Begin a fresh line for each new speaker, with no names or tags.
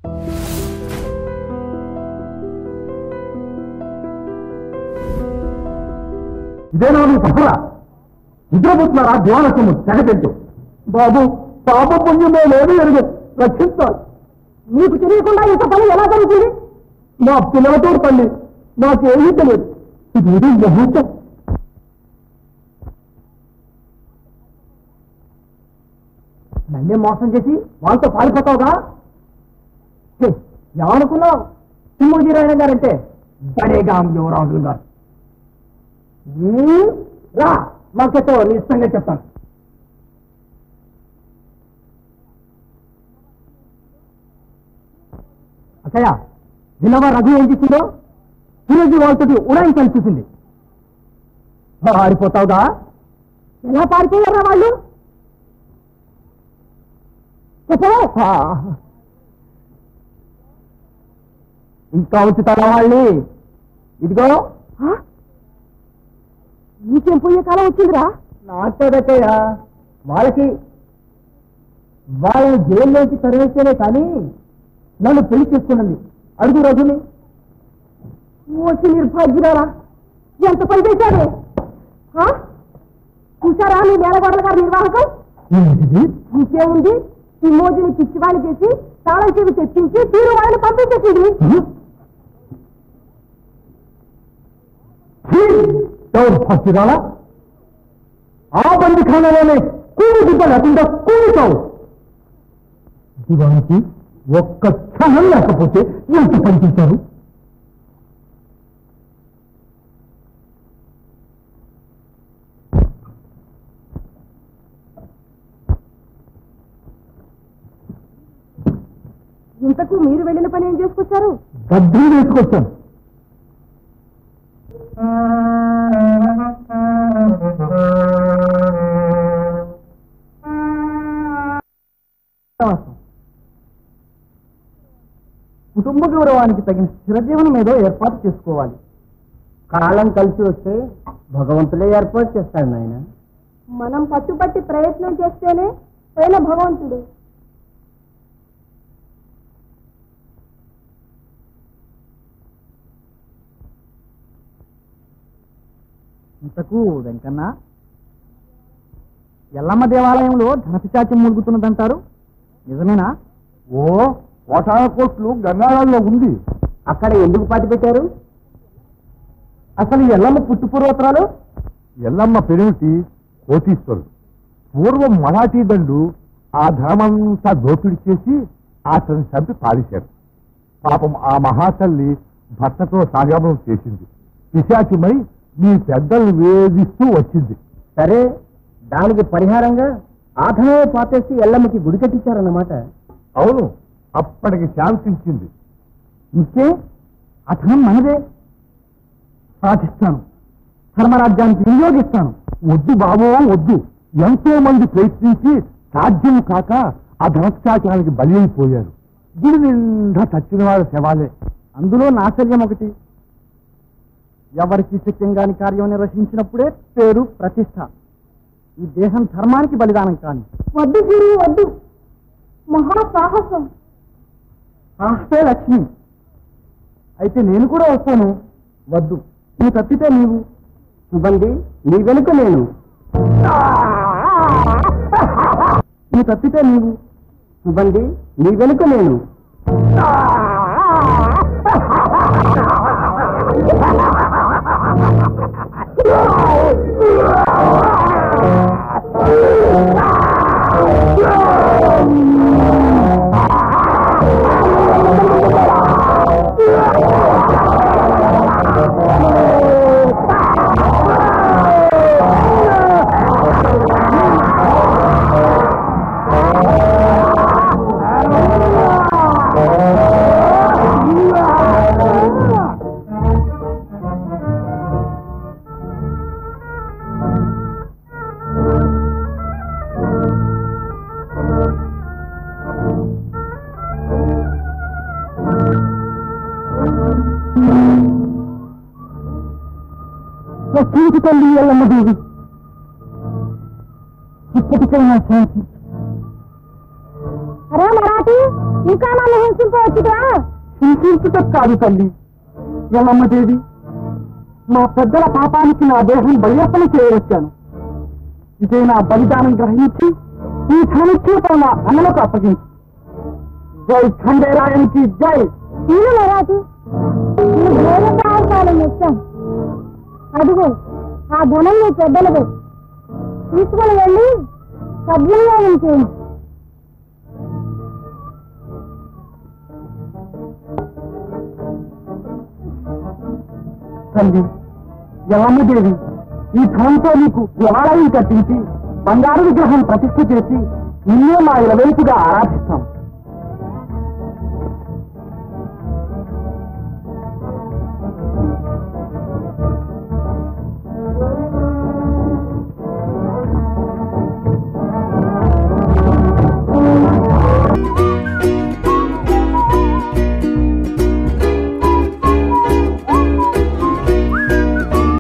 ఇదేనా నువ్వు పక్కల నిద్రపోతున్నారా దివానసము తెగటెట్టు బాబు పాప పుణ్యమే లేదు ఎరుగు రక్షిస్తాను
నీకు తెలియకుండా ఇంత పని ఎలా జరుగుతుంది
మా పిల్లలతో తల్లి నాకేమీ తెలియదు ఇది ఇది ముహూర్తం నన్నే మోసం చేసి వాళ్ళతో పారిపోతావుగా ఛే, ఏమనుకున్నావు సింహజీరాయణ గారంటే బడేగాం యువరాజులు గారు ఉమ్, రా మాకెట్టో నీ ఇష్టంగా చెప్తాను అక్కయ్య వినవా రఘు ఏం చేసిందో సూరజీ వాళ్ళతో ఉడాయించాలని చూసింది ఆడిపోతావుగా
ఎలా పారిపోయారా వాళ్ళు చెప్పవే
ఇంకా ఉంచుతారా వాళ్ళని ఇదిగో
ఆ? నీకేం పోయే కాలం వచ్చిందిరా
నాటోదక్కయ్య వాళ్ళకి వాళ్ళని జైల్లోంచి తరివేస్తేనే కానీ నన్ను పెళ్లి చేసుకున్నది అడుగు రఘుని
వచ్చి నిర్భాగ్యురారా ఎంత పని చేశాడు ఆ? చూసారా మీ నేలగొడల గారి నిర్వాహకం
ఏంటిది
ఇంకేముంది ఈ మోజుని పిచ్చివాణి చేసి తాళం చెవి తెప్పించి తీరు వాళ్ళని పంపించేసింది
భక్తిరాలా ఆ బందిఖానాలోనే కూలి దిబ్బ లేకుండా కూలితావు దివానికి ఒక్క క్షణం లేకపోతే ఎంత పనిచేశారు
ఇంతకు మీరు వెళ్ళిన పని ఏం చేసుకొచ్చారు
గద్దలు వేసుకొచ్చాను కుటుంబ గౌరవానికి తగిన స్థిరజీవనం ఏదో ఏర్పాటు చేసుకోవాలి కాలం కలిసి వస్తే భగవంతుడే ఏర్పాటు చేస్తాడు నాయన
మనం పట్టుబట్టి ప్రయత్నం చేస్తేనే పైన భగవంతుడు
ఇంతకు వెంకన్న ఎల్లమ్మ దేవాలయంలో ధనపిశాచం మురుగుతున్నదంటారు నిజమేనా ఓ కోటాల కోట్లు గంగాళంలో ఉంది అక్కడ ఎందుకు పాతి పెట్టారు అసలు ఈ ఎల్లమ్మ పుట్టు పూర్వోత్తరాలు
ఎల్లమ్మ పెరుమిటి కోటీశ్వరుడు పూర్వం మరాఠీ దండు ఆ ధనమంతా దోపిడీ చేసి అతన్ని చంపి పారేశారు పాపం ఆ మహాతల్లి భర్తతో సాగమనం చేసింది పిశాచిమై మీ పెద్దలను వేధిస్తూ వచ్చింది
సరే దానికి పరిహారంగా ఆధనమే పాతేసి ఎల్లమ్మకి గుడి కట్టించారన్నమాట
అవును అప్పటికి శాంతించింది
ఇంకే అతనం మనదే సాధిస్తాను ధర్మరాజ్యానికి వినియోగిస్తాను
వద్దు బాబు వద్దు ఎంతో మంది ప్రయత్నించి సాధ్యం కాక ఆ ధనశాచానికి బలి అయిపోయారు గుడి నిండా చచ్చిన వాళ్ళ శవాలే
అందులో నాశల్యం ఒకటి ఎవరికి శక్యం కాని కార్యం నిర్వహించినప్పుడే పేరు ప్రతిష్ట ఈ దేహం ధర్మానికి బలిదానం కాని
వద్దు గురు వద్దు మహా సాహసం
ఆస్తే లక్ష్మి అయితే నేను కూడా వస్తాను వద్దు నువ్వు తప్పితే నీవు సుబంది నీ వెనుక నేను నువ్వు తప్పితే నీవు సుబంది నీ వెనుక నేను తల్లి ఎల్లమ్మ దేవి ఇప్పటికైనా శాంతి
అరే మరాఠీ ఇంకా నన్ను హింసించవచ్చుగా
హింసించుట కాదు తల్లి ఎల్లమ్మదేవి మా పెద్దల పాపానికి నా దేహం బలియర్పణ చేయవచ్చాను ఇదే నా బలిదానం గ్రహించి ఈ ధనుక్షేపం నా అన్నలకు అప్పగించు జై ఖండేరాయనికి జై
నేను మరాఠీ నీ ధైర్య సాహసాలు మెచ్చాను అదిగో ఆ ధనం నీ పెద్దలదే తీసుకుని వెళ్ళి సద్వినియోగం చేయండి
తల్లి ఎల్లమ్మదేవి ఈ ధనంతో నీకు దేవాలయం కట్టించి బంగారు విగ్రహం ప్రతిష్ఠ చేసి నిన్నే మా ఇలవేపుగా ఆరాధిస్తాం